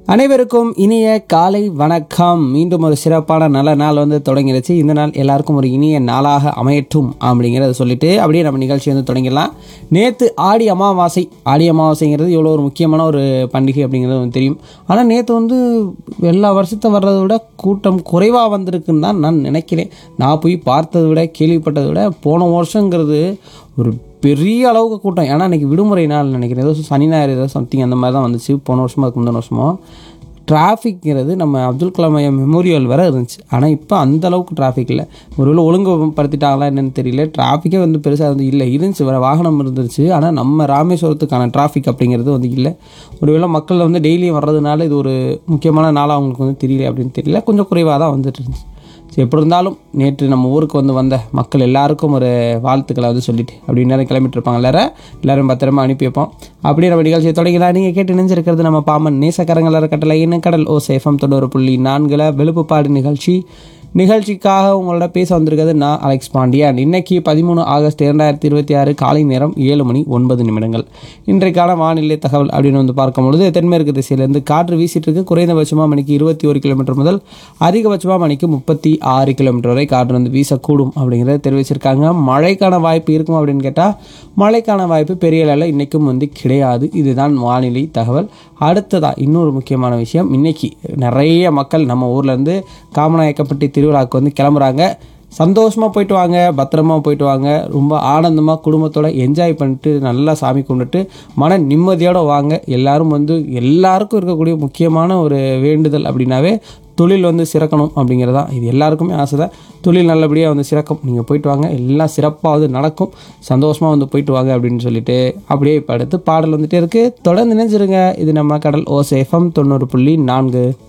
அனைவருக்கும் இனிய காலை வணக்கம் மீண்டும் ஒரு சிறப்பான நல்ல நாள் வந்து தொடங்கிடுச்சு இந்த நாள் எல்லாருக்கும் ஒரு இனிய நாளாக அமையட்டும் அப்படிங்கிறத சொல்லிட்டு அப்படியே நம்ம நிகழ்ச்சி வந்து தொடங்கிடலாம் நேற்று ஆடி அமாவாசை ஆடி அமாவாசைங்கிறது எவ்வளோ ஒரு முக்கியமான ஒரு பண்டிகை அப்படிங்கிறது வந்து தெரியும் ஆனால் நேற்று வந்து எல்லா வருஷத்தை வர்றதை விட கூட்டம் குறைவாக வந்திருக்குன்னு தான் நான் நினைக்கிறேன் நான் போய் பார்த்ததை விட கேள்விப்பட்டதை விட போன வருஷங்கிறது ஒரு பெரிய அளவுக்கு கூட்டம் ஏன்னா அன்றைக்கி விடுமுறை நாள் நினைக்கிறேன் ஏதோ சனி ஞாயிறு ஏதோ சம்திங் அந்த மாதிரி தான் வந்துச்சு போன வருஷமோ அதுக்கு முந்தின வருஷமோ டிராஃபிக்ங்கிறது நம்ம அப்துல் கலாம் ஐயா மெமோரியல் வேறு இருந்துச்சு ஆனால் இப்போ அந்த அளவுக்கு டிராஃபிக் இல்லை ஒருவேளை ஒழுங்குபடுத்திட்டாங்களா என்னன்னு தெரியல டிராஃபிக்கே வந்து பெருசாக வந்து இல்லை இருந்துச்சு வேறு வாகனம் இருந்துச்சு ஆனால் நம்ம ராமேஸ்வரத்துக்கான டிராஃபிக் அப்படிங்கிறது வந்து இல்லை ஒருவேளை மக்கள் வந்து டெய்லியும் வர்றதுனால இது ஒரு முக்கியமான நாளாக அவங்களுக்கு வந்து தெரியல அப்படின்னு தெரியல கொஞ்சம் குறைவாக தான் வந்துட்டு இருந்துச்சு சரி எப்படி இருந்தாலும் நேற்று நம்ம ஊருக்கு வந்து வந்த மக்கள் எல்லாருக்கும் ஒரு வாழ்த்துக்களை வந்து சொல்லிட்டு அப்படி நேரம் கிளம்பிட்டு இருப்பாங்க எல்லாரும் எல்லாரும் பத்திரமா அனுப்பி வைப்போம் அப்படியே நம்ம நிகழ்ச்சியை தொடங்கலாம் நீங்கள் கேட்டு நினைஞ்சிருக்கிறது நம்ம பாமன் நேசக்கரங்கள் அறக்கட்டளை இன்னும் கடல் ஓ சேஃபம் தொண்ணூறு புள்ளி நான்கில் வெளுப்புப்பாடு நிகழ்ச்சி நிகழ்ச்சிக்காக உங்களோட பேச வந்திருக்கிறது நான் அலெக்ஸ் பாண்டியன் இன்னைக்கு பதிமூணு ஆகஸ்ட் இரண்டாயிரத்தி இருபத்தி ஆறு காலை நேரம் ஏழு மணி ஒன்பது நிமிடங்கள் இன்றைக்கான வானிலை தகவல் அப்படின்னு வந்து பார்க்கும்பொழுது தென்மேற்கு திசையிலேருந்து காற்று வீசிட்டு இருக்கு குறைந்தபட்சமாக மணிக்கு இருபத்தி ஒரு கிலோமீட்டர் முதல் அதிகபட்சமாக மணிக்கு முப்பத்தி ஆறு கிலோமீட்டர் வரை காற்று வந்து வீசக்கூடும் அப்படிங்கிறத தெரிவிச்சிருக்காங்க மழைக்கான வாய்ப்பு இருக்கும் அப்படின்னு கேட்டால் மழைக்கான வாய்ப்பு பெரிய அளவில் இன்றைக்கும் வந்து கிடையாது இதுதான் வானிலை தகவல் அடுத்ததா இன்னொரு முக்கியமான விஷயம் இன்னைக்கு நிறைய மக்கள் நம்ம ஊர்லேருந்து காமநாயக்கப்பட்டி திருவிழாவுக்கு வந்து கிளம்புறாங்க சந்தோஷமாக போயிட்டு வாங்க பத்திரமா போயிட்டு வாங்க ரொம்ப ஆனந்தமாக குடும்பத்தோட என்ஜாய் பண்ணிட்டு நல்லா சாமி கும்பிட்டு மன நிம்மதியோட வாங்க எல்லாரும் வந்து எல்லாருக்கும் இருக்கக்கூடிய முக்கியமான ஒரு வேண்டுதல் அப்படின்னாவே தொழில் வந்து சிறக்கணும் அப்படிங்கிறதா இது எல்லாருக்குமே ஆசை தான் தொழில் நல்லபடியாக வந்து சிறக்கும் நீங்கள் போயிட்டு வாங்க எல்லாம் சிறப்பாக வந்து நடக்கும் சந்தோஷமாக வந்து போயிட்டு வாங்க அப்படின்னு சொல்லிட்டு அப்படியே இப்போ அடுத்து பாடல் வந்துட்டே இருக்குது தொடர்ந்து நினைச்சிருங்க இது நம்ம கடல் ஓ சேஃபம் தொண்ணூறு புள்ளி நான்கு